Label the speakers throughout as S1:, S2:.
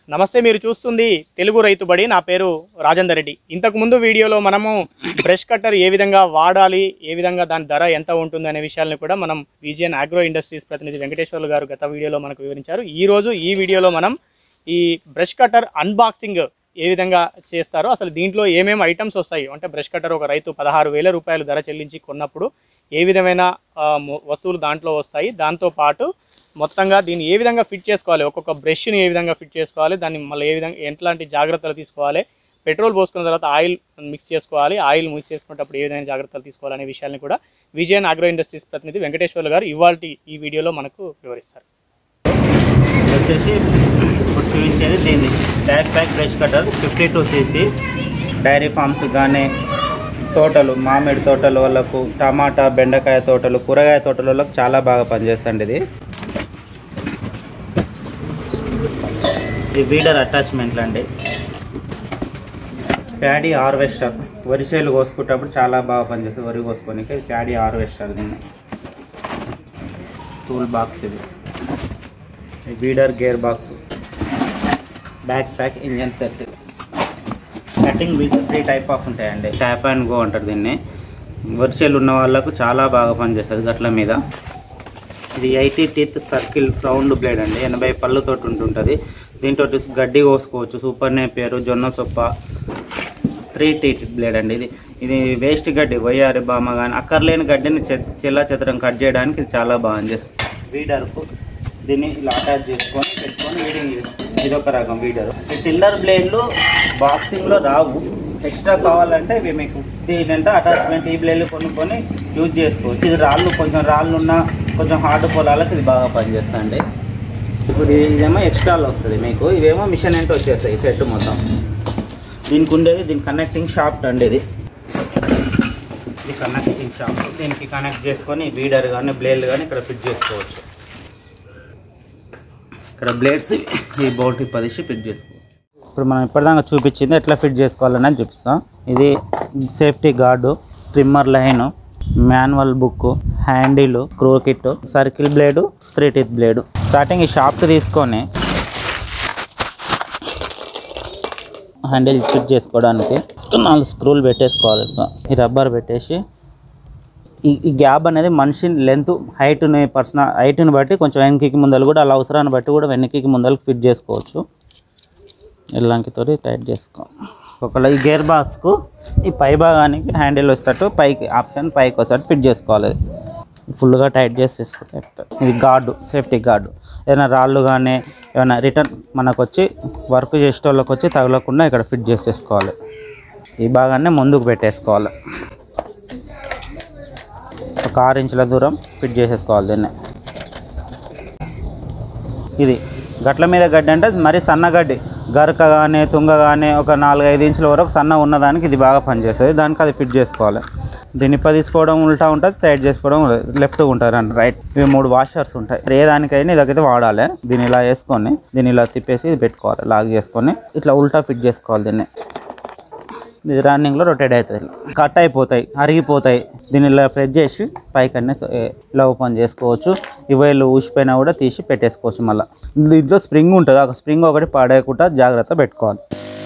S1: నమస్తే మీరు చూస్తుంది తెలుగు రైతు బడి నా పేరు రాజేందర్ రెడ్డి ఇంతకు ముందు వీడియోలో మనము బ్రష్ కట్టర్ ఏ విధంగా వాడాలి ఏ విధంగా దాని ధర ఎంత ఉంటుంది అనే విషయాలను కూడా మనం విజిఎన్ అగ్రో ఇండస్ట్రీస్ ప్రతినిధి వెంకటేశ్వర్లు గారు గత వీడియోలో మనకు వివరించారు ఈ రోజు ఈ వీడియోలో మనం ఈ బ్రష్ కట్టర్ అన్బాక్సింగ్ ఏ విధంగా చేస్తారో అసలు దీంట్లో ఏమేమి ఐటమ్స్ వస్తాయి అంటే బ్రష్ కట్టర్ ఒక రైతు పదహారు వేల రూపాయలు ధర చెల్లించి కొన్నప్పుడు ఏ విధమైన ఆ, మొ- వస్తువులు దాంట్లో వస్తాయి దాంతో పాటు మొత్తంగా దీన్ని ఏ విధంగా ఫిట్ చేసుకోవాలి ఒక్కొక్క బ్రష్ని ఏ విధంగా ఫిట్ చేసుకోవాలి దాన్ని మళ్ళీ ఏ విధంగా ఎట్లాంటి జాగ్రత్తలు తీసుకోవాలి పెట్రోల్ పోసుకున్న తర్వాత ఆయిల్ మిక్స్ చేసుకోవాలి ఆయిల్ మిక్స్ చేసుకునేటప్పుడు ఏ విధమైన జాగ్రత్తలు తీసుకోవాలి అనే విషయాన్ని కూడా విజయన్ అగ్రో ఇండస్ట్రీస్ ప్రతినిధి వెంకటేశ్వర్లు గారు ఇవాళ ఈ వీడియోలో మనకు వివరిస్తారు
S2: ఇది వచ్చేసి ఇప్పుడు చూపించేది దీన్ని backpack brush cutter fifty two CC dairy farms కానీ తోటలు మామిడి తోటల వాళ్ళకు టమాటా బెండకాయ తోటలు కూరగాయ తోటల వాళ్ళకు చాలా బాగా పనిచేస్తుంది ఇది ఇది వీడర్ అటాచ్మెంట్లు అండి ప్యాడీ హార్వెస్టర్ వరి చేలు కోసుకుంటప్పుడు చాలా బాగా పనిచేస్తుంది వరి కోసుకోనికి ప్యాడీ హార్వెస్టర్ దీన్ని టూల్ బాక్స్ ఇది weeder gear box back pack engine set cutting wheels three type of ఉంటాయండి ట్యాప్ అండ్ గో అంటారు దీన్ని వర్షాలు ఉన్న వాళ్ళకు చాలా బాగా పనిచేస్తుంది గట్ల మీద ఇది eighty teeth circle round blade అండి ఎనభై పళ్ళుతోటి ఉంటుంటుంది దీంతో గడ్డి కోసుకోవచ్చు సూపర్ నేపేరు జొన్న సొప్ప త్రీ టీత్ బ్లేడ్ అండి ఇది ఇది వేస్ట్ గడ్డి వయ్యారి బామ కానీ అక్కర్లేని గడ్డిని చెల్లా చెత్తరం కట్ చేయడానికి ఇది చాలా బాగుంది వీడర్కు దీన్ని ఇలా అటాచ్ చేసుకొని పెట్టుకొని వీడింగ్ చేసుకోవాలి ఇది ఒక రకం వీడర్ ఈ టిల్లర్ బ్లేడ్లు బాక్సింగ్లో రావు ఎక్స్ట్రా కావాలంటే ఇవి మీకు దీనంటే అటాచ్మెంట్ ఈ బ్లేడ్లు కొనుక్కొని యూజ్ చేసుకోవచ్చు ఇది రాళ్ళు కొంచెం రాళ్ళు ఉన్న కొంచెం హార్డ్ పొలాలకు ఇది బాగా పనిచేస్తుంది ఇప్పుడు ఇదేమో ఎక్స్ట్రాలో వస్తుంది మీకు ఇవేమో మిషన్ ఏంటో వచ్చేస్తాయి సెట్ మొత్తం దీనికి ఉండేది దీని కనెక్టింగ్ షాఫ్ట్ అండి ఇది ఇది కనెక్టింగ్ షాఫ్ట్ దీనికి కనెక్ట్ చేసుకొని బీడర్ కానీ బ్లేడ్ కానీ ఇక్కడ ఫిట్ చేసుకోవచ్చు ఇక్కడ బ్లేడ్స్ ఈ బోల్ట్ పదిసి ఫిట్ చేసుకోవచ్చు ఇప్పుడు మనం ఇప్పటిదాకా చూపించింది ఎట్లా ఫిట్ చేసుకోవాలని చూపిస్తాం ఇది safety guard trimmer line manual book handle screw kit circle blade three teeth blade starting ఈ షాఫ్ట్ తీసుకొని హ్యాండిల్ ఫిట్ చేసుకోవడానికి నాలుగు స్క్రూలు పెట్టేసుకోవాలి ఈ రబ్బర్ పెట్టేసి ఈ ఈ గ్యాప్ అనేది మనిషి లెంత్ హైట్ని పర్సనల్ హైట్ని బట్టి కొంచెం వెనక్కి ముందలు కూడా అలా అవసరాన్ని బట్టి కూడా వెనక్కి ముందలకు ఫిట్ చేసుకోవచ్చు ఎల్లంకితో టైట్ చేసుకో ఒకవేళ ఈ గేర్ బాక్స్కు ఈ పై భాగానికి హ్యాండిల్ వచ్చేటట్టు పైకి ఆప్షన్ పైకి వచ్చేటట్టు ఫిట్ చేసుకోవాలి ఫుల్గా టైట్ చేసి చేసుకుంటే అయిపోతుంది. ఇది గార్డు సేఫ్టీ గార్డు ఏదైనా రాళ్ళు కానీ ఏమైనా రిటర్న్ మనకు వచ్చి వర్క్ చేసే వాళ్ళకి వచ్చి తగలకుండా ఇక్కడ ఫిట్ చేసేసుకోవాలి ఈ భాగాన్ని ముందుకు పెట్టేసుకోవాలి ఒక ఆరు ఇంచుల దూరం ఫిట్ చేసేసుకోవాలి దీన్ని ఇది గట్ల మీద గడ్డి అంటే మరీ సన్న గడ్డి గరక కానీ తుంగ కానీ ఒక నాలుగు ఐదు ఇంచుల వరకు సన్న ఉన్నదానికి ఇది బాగా పనిచేస్తుంది దానికి అది ఫిట్ చేసుకోవాలి దీన్ని ఇప్ప తీసుకోవడం ఉల్టా ఉంటుంది టైట్ చేసుకోవడం లెఫ్ట్ ఉంటుంది అండి రైట్ ఇవి మూడు వాషర్స్ ఉంటాయి ఏ దానికైనా ఇదైతే వాడాలి దీన్ని ఇలా వేసుకొని దీన్ని ఇలా తిప్పేసి ఇది పెట్టుకోవాలి లాగ్ చేసుకొని ఇట్లా ఉల్టా ఫిట్ చేసుకోవాలి దీన్ని ఇది రన్నింగ్లో రొటేట్ అవుతుంది కట్ అయిపోతాయి అరిగిపోతాయి దీన్ని ఇలా ప్రెస్ చేసి పైకి అన్నీ ఇలా ఓపెన్ చేసుకోవచ్చు ఇవేళ్ళు ఊసిపోయినా కూడా తీసి పెట్టేసుకోవచ్చు మళ్ళీ దీంట్లో స్ప్రింగ్ ఉంటుంది ఒక స్ప్రింగ్ ఒకటి పడేయకుండా జాగ్రత్త పెట్టుకోవాలి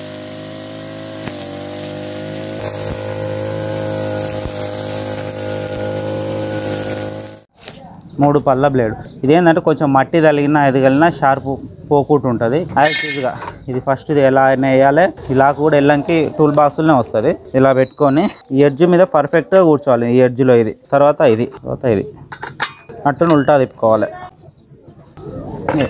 S2: మూడు పళ్ళ బ్లేడ్ ఇదేంటంటే కొంచెం మట్టి తగిలినా ఇది కలిగినా షార్ప్ పోకుండా ఉంటుంది యాక్టివ్గా ఇది ఫస్ట్ ఇది ఎలా అయినా వేయాలి ఇలా కూడా ఎల్లంకి టూల్ బాక్స్లోనే వస్తుంది ఇలా పెట్టుకొని ఈ ఎడ్జ్ మీద పర్ఫెక్ట్గా కూర్చోవాలి ఈ ఎడ్జ్లో ఇది తర్వాత ఇది తర్వాత ఇది అట్టును ఉల్టా తిప్పుకోవాలి ఇది.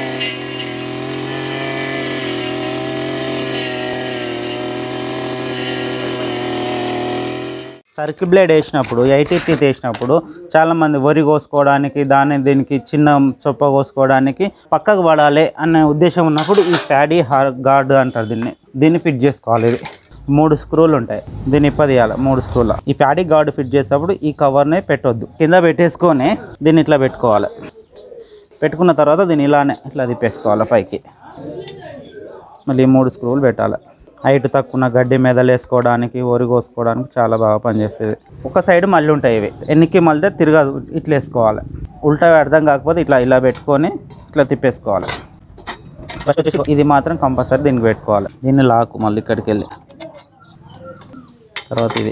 S2: సర్కిల్ బ్లేడ్ వేసినప్పుడు ఎయిటీ టీత్ వేసినప్పుడు చాలామంది వరి కోసుకోవడానికి దాన్ని దీనికి చిన్న చొప్ప కోసుకోవడానికి పక్కకు పడాలి అనే ఉద్దేశం ఉన్నప్పుడు ఈ ప్యాడీ హార్ గార్డ్ అంటారు దీన్ని దీన్ని ఫిట్ చేసుకోవాలి ఇది మూడు స్క్రూలు ఉంటాయి దీన్ని ఇప్పదీయాలి మూడు స్క్రూల ఈ ప్యాడీ గార్డ్ ఫిట్ చేసేటప్పుడు ఈ కవర్ని పెట్టొద్దు కింద పెట్టేసుకొని దీన్ని ఇట్లా పెట్టుకోవాలి పెట్టుకున్న తర్వాత దీన్ని ఇలానే ఇట్లా తిప్పేసుకోవాలి పైకి మళ్ళీ ఈ మూడు స్క్రూలు పెట్టాలి హైట్ తక్కువ ఉన్న గడ్డి మెదలు వేసుకోవడానికి వరి కోసుకోవడానికి చాలా బాగా పనిచేస్తుంది ఒక సైడ్ మళ్ళీ ఉంటాయి ఇవి ఎన్నికి మళ్ళీ తిరగదు ఇట్లా వేసుకోవాలి ఉల్టా అర్థం కాకపోతే ఇట్లా ఇలా పెట్టుకొని ఇట్లా తిప్పేసుకోవాలి ఫస్ట్ వచ్చేసి ఇది మాత్రం కంపల్సరీ దీనికి పెట్టుకోవాలి దీన్ని లాక్ మళ్ళీ ఇక్కడికి వెళ్ళి తర్వాత ఇది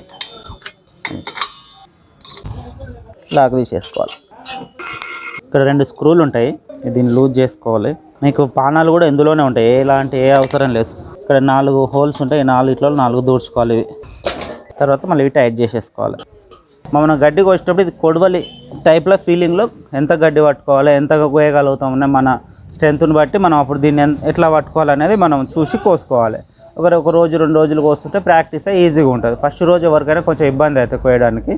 S2: లాక్ తీసేసుకోవాలి ఇక్కడ రెండు స్క్రూలు ఉంటాయి దీన్ని లూజ్ చేసుకోవాలి మీకు పానాలు కూడా ఇందులోనే ఉంటాయి ఎలాంటి ఏ అవసరం లేదు ఇక్కడ నాలుగు హోల్స్ ఉంటాయి ఈ నాలుగిట్లో నాలుగు దూడ్చుకోవాలి ఇవి తర్వాత మళ్ళీ ఇవి టైట్ చేసేసుకోవాలి మనం గడ్డి కోసేటప్పుడు ఇది కొడవలి టైప్లో ఫీలింగ్లో ఎంత గడ్డి పట్టుకోవాలి ఎంత కోయగలుగుతాం అనే మన స్ట్రెంత్ని బట్టి మనం అప్పుడు దీన్ని ఎన్- ఎట్లా పట్టుకోవాలనేది మనం చూసి కోసుకోవాలి ఒకరు ఒక రోజు రెండు రోజులు కోస్తుంటే ప్రాక్టీస్ ఈజీగా ఉంటుంది ఫస్ట్ రోజు ఎవరికైనా కొంచెం ఇబ్బంది అవుతుంది కోయడానికి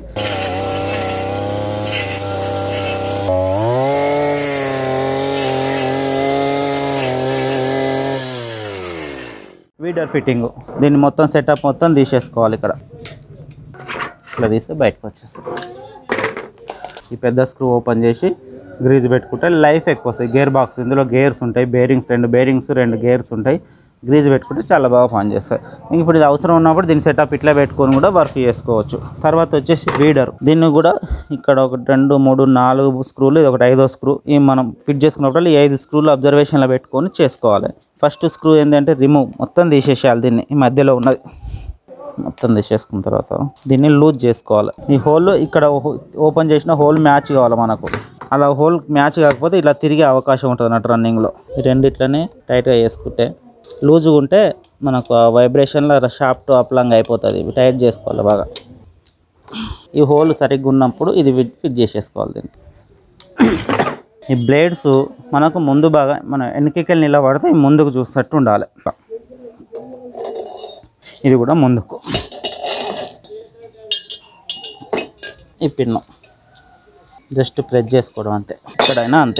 S2: వీడర్ ఫిట్టింగ్ దీన్ని మొత్తం సెటప్ మొత్తం తీసేసుకోవాలి ఇక్కడ ఇట్లా తీస్తే బయటకు వచ్చేస్తుంది ఈ పెద్ద స్క్రూ ఓపెన్ చేసి గ్రీజ్ పెట్టుకుంటే లైఫ్ ఎక్కువ వస్తుంది గేర్ బాక్స్ ఇందులో గేర్స్ ఉంటాయి బేరింగ్స్ రెండు బేరింగ్స్ రెండు గేర్స్ ఉంటాయి గ్రీజ్ పెట్టుకుంటే చాలా బాగా పనిచేస్తాయి ఇంక ఇప్పుడు ఇది అవసరం ఉన్నప్పుడు దీని సెటప్ ఇట్లా పెట్టుకొని కూడా వర్క్ చేసుకోవచ్చు తర్వాత వచ్చేసి వీడర్ దీన్ని కూడా ఇక్కడ ఒక రెండు మూడు నాలుగు స్క్రూలు ఇది ఒకటి ఐదో స్క్రూ ఈ మనం ఫిట్ చేసుకున్నప్పుడు ఈ ఐదు స్క్రూలు అబ్జర్వేషన్లో పెట్టుకొని చేసుకోవాలి ఫస్ట్ స్క్రూ ఏంటంటే రిమూవ్ మొత్తం తీసేసేయాలి దీన్ని ఈ మధ్యలో ఉన్నది మొత్తం తీసేసుకున్న తర్వాత దీన్ని లూజ్ చేసుకోవాలి ఈ హోల్ ఇక్కడ ఓ- ఓపెన్ చేసిన హోల్ మ్యాచ్ కావాలి మనకు అలా హోల్ మ్యాచ్ కాకపోతే ఇలా తిరిగే అవకాశం ఉంటుంది అన్నట్టు రన్నింగ్లో ఈ రెండిట్లనే టైట్గా చేసుకుంటే లూజ్గా ఉంటే మనకు ఆ వైబ్రేషన్లో షాఫ్ట్ అప్లంగ్ అయిపోతుంది ఇవి టైట్ చేసుకోవాలి బాగా ఈ హోల్ సరిగ్గా ఉన్నప్పుడు ఇది ఫిట్ ఫిట్ చేసేసుకోవాలి దీన్ని ఈ బ్లేడ్స్ మనకు ముందు బాగా మన వెనకకెళ్ళి నిలబడితే ఈ ముందుకు చూసినట్టు ఉండాలి ఇది కూడా ముందుకు ఈ పిన్ను జస్ట్ ప్రెస్ చేసుకోవడం అంతే ఎక్కడైనా అంతే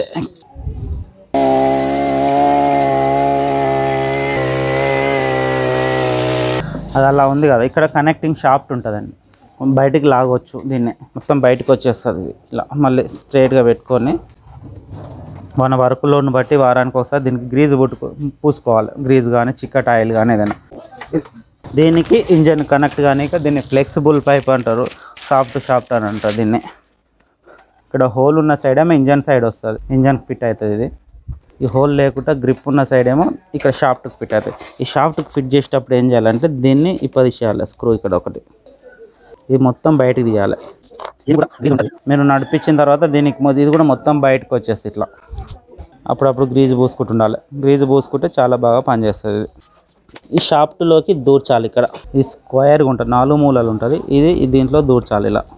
S2: అది అలా ఉంది కదా ఇక్కడ కనెక్టింగ్ షాఫ్ట్ ఉంటుందండి బయటికి లాగొచ్చు దీన్ని మొత్తం బయటకు వచ్చేస్తుంది ఇది ఇలా మళ్ళీ స్ట్రైట్గా పెట్టుకొని మన వర్క్ లోడ్ని బట్టి వారానికి ఒకసారి దీనికి గ్రీజ్ పుట్టుకో పూసుకోవాలి గ్రీజ్ కానీ చిక్కట్ ఆయిల్ కానీ ఏదైనా దీనికి ఇంజన్ కనెక్ట్ కానీ దీన్ని ఫ్లెక్సిబుల్ పైప్ అంటారు సాఫ్ట్ షాఫ్ట్ అని అంటారు దీన్ని ఇక్కడ హోల్ ఉన్న సైడ్ ఏమో ఇంజన్ సైడ్ వస్తుంది ఇంజన్ ఫిట్ అవుతుంది ఇది ఈ హోల్ లేకుండా గ్రిప్ ఉన్న సైడ్ ఏమో ఇక్కడ షాఫ్ట్కి ఫిట్ అవుతుంది ఈ షాఫ్ట్కి ఫిట్ చేసేటప్పుడు ఏం చేయాలంటే దీన్ని ఇప్పది చేయాలి స్క్రూ ఇక్కడ ఒకటి ఇది మొత్తం బయటికి తీయాలి ఇది కూడా గ్రీజ్ ఉంటుంది. మీరు నడిపించిన తర్వాత దీనికి మొ- ఇది కూడా మొత్తం బయటకు వచ్చేస్తుంది ఇట్లా అప్పుడప్పుడు గ్రీజ్ పూసుకుంటుండాలి గ్రీజ్ పూసుకుంటే చాలా బాగా పనిచేస్తుంది ఇది. ఈ షాఫ్ట్లోకి దూర్చాలి ఇక్కడ ఈ స్క్వేర్గా ఉంటుంది నాలుగు మూలలు ఉంటుంది ఇది ఇది దీంట్లో దూర్చాలి ఇలా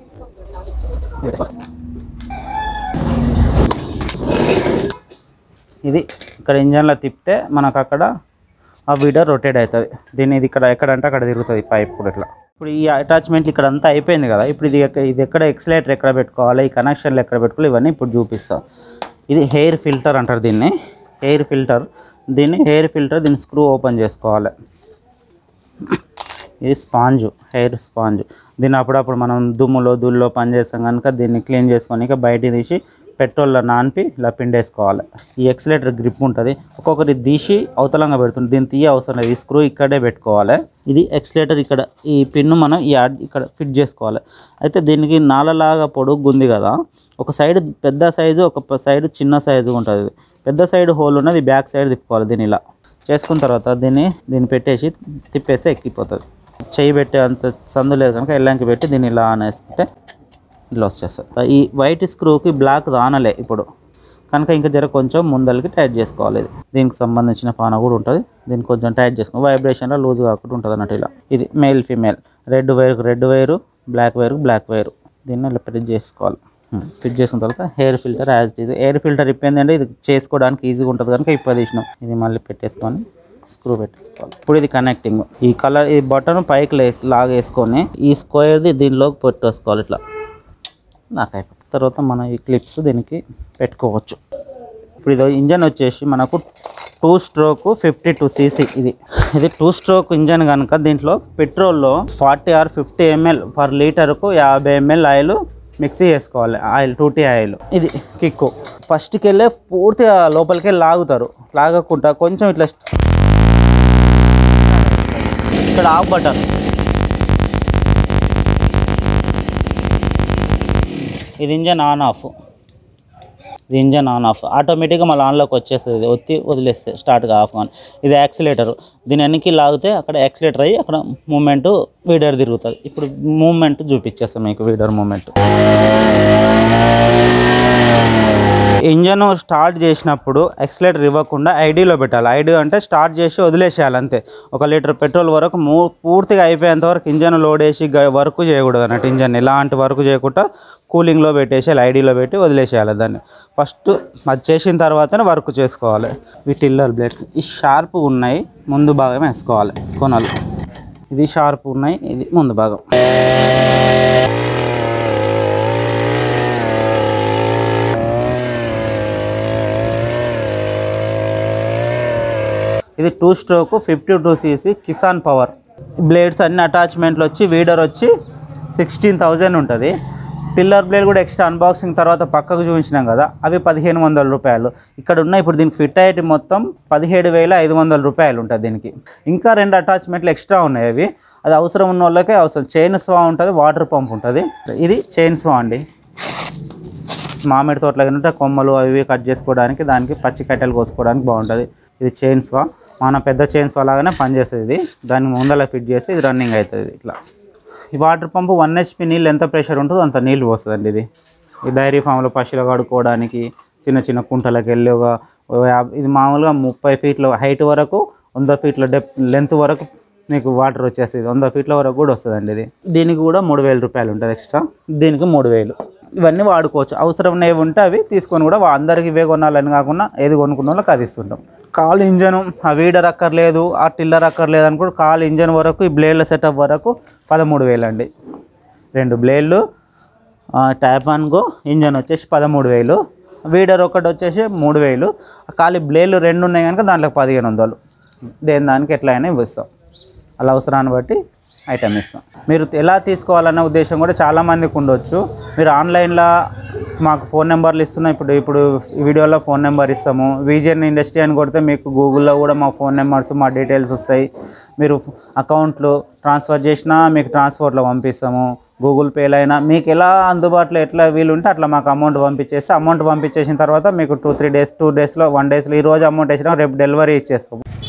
S2: ఇది ఇక్కడ ఇంజన్లో తిప్పితే మనకు అక్కడ ఆ వీడర్ రొటేట్ అవుతుంది దీన్ని ఇది ఇక్కడ ఎక్కడంటే అక్కడ తిరుగుతుంది పైప్ కూడా ఇట్లా ఇప్పుడు ఈ అటాచ్మెంట్ ఇక్కడ అంతా అయిపోయింది కదా ఇప్పుడు ఇది ఎక్క- ఇది ఎక్కడ ఎక్సలేటర్ ఎక్కడ పెట్టుకోవాలి ఈ కనెక్షన్లు ఎక్కడ పెట్టుకోవాలి ఇవన్నీ ఇప్పుడు చూపిస్తాం ఇది హెయిర్ ఫిల్టర్ అంటారు దీన్ని హెయిర్ ఫిల్టర్ దీన్ని హెయిర్ ఫిల్టర్ దీన్ని స్క్రూ ఓపెన్ చేసుకోవాలి ఇది స్పాంజ్ హెయిర్ స్పాంజ్ దీన్ని అప్పుడప్పుడు మనం దుమ్ములో దుల్లో పని చేస్తాం కనుక దీన్ని క్లీన్ చేసుకొని ఇక బయట తీసి పెట్రోల్లో నానిపి ఇలా పిండేసుకోవాలి ఈ ఎక్సలేటర్ గ్రిప్ ఉంటుంది ఒక్కొక్కటి తీసి అవతలంగా పెడుతుంది దీన్ని తీయ అవసరం లేదు ఈ స్క్రూ ఇక్కడే పెట్టుకోవాలి ఇది ఎక్సలేటర్ ఇక్కడ ఈ పిన్ను మనం ఈ యాడ్ ఇక్కడ ఫిట్ చేసుకోవాలి అయితే దీనికి నాలలాగా పొడుగు ఉంది కదా ఒక సైడ్ పెద్ద సైజు ఒక సైడ్ చిన్న సైజు ఉంటుంది ఇది. పెద్ద సైడ్ హోల్ ఉన్నది బ్యాక్ సైడ్ తిప్పుకోవాలి దీన్ని ఇలా చేసుకున్న తర్వాత దీన్ని దీన్ని పెట్టేసి తిప్పేస్తే ఎక్కిపోతుంది చేయి పెట్టే అంత సందు లేదు కనుక ఎల్లంకి పెట్టి దీన్ని ఇలా ఆన్ వేసుకుంటే ఇలా వచ్చేస్తుంది ఈ వైట్ స్క్రూకి బ్లాక్ దానలే ఇప్పుడు కనుక ఇంకా జర కొంచెం ముందలకి టైట్ చేసుకోవాలి ఇది దీనికి సంబంధించిన పాన కూడా ఉంటుంది దీన్ని కొంచెం టైట్ చేసుకోవాలి వైబ్రేషన్లో లూజ్ కాకుండా ఉంటుంది అన్నట్టు ఇలా ఇది మేల్ ఫీమేల్ రెడ్ వైర్కు రెడ్ వైరు బ్లాక్ వైర్కు బ్లాక్ వైరు దీన్ని ఇలా ఫిట్ చేసుకోవాలి ఫిట్ చేసుకున్న తర్వాత హెయిర్ ఫిల్టర్ యాజ్ ఇది ఎయిర్ ఫిల్టర్ ఇప్పింది అంటే ఇది చేసుకోవడానికి ఈజీగా ఉంటుంది కనుక ఇప్పుడు తీసినాం ఇది మళ్ళీ పెట్టేసుకొని స్క్రూ పెట్టేసుకోవాలి ఇప్పుడు ఇది కనెక్టింగ్ ఈ కలర్ ఈ బటన్ పైకి లే- లాగేసుకొని ఈ స్క్వేర్ది దీనిలోకి పెట్టేసుకోవాలి ఇట్లా నాకు అయిపోతుంది తర్వాత మనం ఈ క్లిప్స్ దీనికి పెట్టుకోవచ్చు ఇప్పుడు ఇది ఇంజన్ వచ్చేసి మనకు two stroke fifty two CC ఇది ఇది టూ స్ట్రోక్ ఇంజన్ కనుక దీంట్లో పెట్రోల్లో forty or fifty ML per లీటర్కు యాభై ఎంఎల్ ఆయిల్ మిక్సీ చేసుకోవాలి ఆయిల్ టూటీ ఆయిల్ ఇది కిక్కు ఫస్ట్కి వెళ్ళే పూర్తిగా లోపలికి వెళ్ళి లాగుతారు లాగకుండా కొంచెం ఇట్లా ఇక్కడ ఆఫ్ బటన్ ఇది ఇంజన్ ఆన్ ఆఫ్ ఇది ఇంజన్ ఆన్ ఆఫ్ ఆటోమేటిక్గా మళ్ళీ ఆన్లోకి వచ్చేస్తుంది ఇది ఒత్తి వదిలేస్తే స్టార్ట్గా ఆఫ్ అని ఇది యాక్సిలేటర్ దీని వెనక్కి లాగితే అక్కడ యాక్సిలేటర్ అయ్యి అక్కడ మూమెంట్ వీడర్ తిరుగుతుంది ఇప్పుడు మూమెంట్ చూపించేస్తాం మీకు వీడర్ మూమెంట్ ఇంజన్ స్టార్ట్ చేసినప్పుడు ఎక్సలేటర్ ఇవ్వకుండా ఐడీలో పెట్టాలి ఐడి అంటే స్టార్ట్ చేసి వదిలేసేయాలి అంతే ఒక లీటర్ పెట్రోల్ వరకు మూ పూర్తిగా అయిపోయేంత వరకు ఇంజన్ లోడ్ వేసి గ- వర్క్ చేయకూడదు అన్నట్టు ఇంజన్ ఎలాంటి వర్క్ చేయకుండా కూలింగ్లో పెట్టేసేయాలి ఐడీలో పెట్టి వదిలేసేయాలి దాన్ని ఫస్ట్ అది చేసిన తర్వాతనే వర్క్ చేసుకోవాలి ఈ టిల్లర్ బ్లేడ్స్ ఈ షార్ప్ ఉన్నాయి ముందు భాగం వేసుకోవాలి కొనాలి ఇది షార్ప్ ఉన్నాయి ఇది ముందు భాగం ఇది two stroke fifty two CC Kisan power blades అన్ని అటాచ్మెంట్లు వచ్చి వీడర్ వచ్చి సిక్స్టీన్ థౌజండ్ ఉంటుంది టిల్లర్ బ్లేడ్ కూడా ఎక్స్ట్రా అన్బాక్సింగ్ తర్వాత పక్కకు చూపించినాం కదా అవి పదిహేను వందల రూపాయలు ఇక్కడ ఉన్న ఇప్పుడు దీనికి ఫిట్ అయ్యేటి మొత్తం పదిహేడు వేల ఐదు వందల రూపాయలు ఉంటుంది దీనికి ఇంకా రెండు అటాచ్మెంట్లు ఎక్స్ట్రా ఉన్నాయి అవి అది అవసరం ఉన్న వాళ్ళకే అవసరం చైన్ స్వా ఉంటుంది వాటర్ పంప్ ఉంటుంది ఇది చైన్ స్వా అండి మామిడి తోటలో ఉంటే కొమ్మలు అవి ఇవి కట్ చేసుకోవడానికి దానికి పచ్చి కట్టెలు కోసుకోవడానికి బాగుంటుంది ఇది చైన్ స్వా మన పెద్ద చైన్ స్వా లాగానే పనిచేస్తుంది ఇది దాన్ని ముందర ఫిట్ చేసి ఇది రన్నింగ్ అవుతుంది ఇట్లా ఈ వాటర్ పంపు వన్ హెచ్పి నీళ్ళు ఎంత ప్రెషర్ ఉంటుందో అంత నీళ్ళు పోస్తుందండి ఇది ఈ డైరీ ఫామ్లో పశువులు కడుక్కోవడానికి చిన్న చిన్న కుంటలకు వెళ్ళి ఒక ఒక యాభై- ఇది మామూలుగా ముప్పై ఫీట్ల హైట్ వరకు వంద ఫీట్ల డెప్ లెంత్ వరకు మీకు వాటర్ వచ్చేస్తుంది వంద ఫీట్ల వరకు కూడా వస్తుందండి ఇది దీనికి కూడా మూడు వేల రూపాయలు ఉంటుంది ఎక్స్ట్రా దీనికి మూడు వేలు ఇవన్నీ వాడుకోవచ్చు అవసరం ఏవి ఉంటే అవి తీసుకొని కూడా వా- అందరికి ఇవే కొనాలని కాకుండా ఏది కొనుక్కున్న వాళ్ళకి అది ఇస్తుంటాం కాల్ ఇంజన్ ఆ వీడర్ అక్కర్లేదు ఆ టిల్లర్ అక్కర్లేదు అని కూడా కాల్ ఇంజన్ వరకు ఈ బ్లేడ్ల సెటప్ వరకు పదమూడు వేలు అండి రెండు బ్లేడ్లు ట్యాప్ ఆన్ గో ఇంజన్ వచ్చేసి పదమూడు వేలు వీడర్ ఒకటి వచ్చేసి మూడు వేలు ఖాళీ బ్లేడ్లు రెండు ఉన్నాయి కనుక దాంట్లో పదిహేను వందలు దేని దానికి ఎట్లా అయినా ఇస్తాం అలా అవసరాన్ని బట్టి ఐటమ్ ఇస్తాం మీరు ఎలా తీసుకోవాలన్న ఉద్దేశం కూడా చాలామందికి ఉండొచ్చు మీరు ఆన్లైన్లో మాకు ఫోన్ నెంబర్లు ఇస్తున్నాం ఇప్పుడు ఇప్పుడు ఈ వీడియోలో ఫోన్ నెంబర్ ఇస్తాము విజన్ ఇండస్ట్రీ అని కొడితే మీకు గూగుల్లో కూడా మా ఫోన్ నెంబర్స్ మా డీటెయిల్స్ వస్తాయి మీరు అకౌంట్లు ట్రాన్స్ఫర్ చేసినా మీకు ట్రాన్స్ఫర్లో పంపిస్తాము గూగుల్ పేలో అయినా మీకు ఎలా అందుబాటులో ఎట్లా వీలు ఉంటే అట్లా మాకు అమౌంట్ పంపించేసి అమౌంట్ పంపించేసిన తర్వాత మీకు టూ త్రీ డేస్ టూ డేస్లో వన్ డేస్లో ఈ రోజు అమౌంట్ వేసినా రేపు డెలివరీ ఇచ్చేస్తాము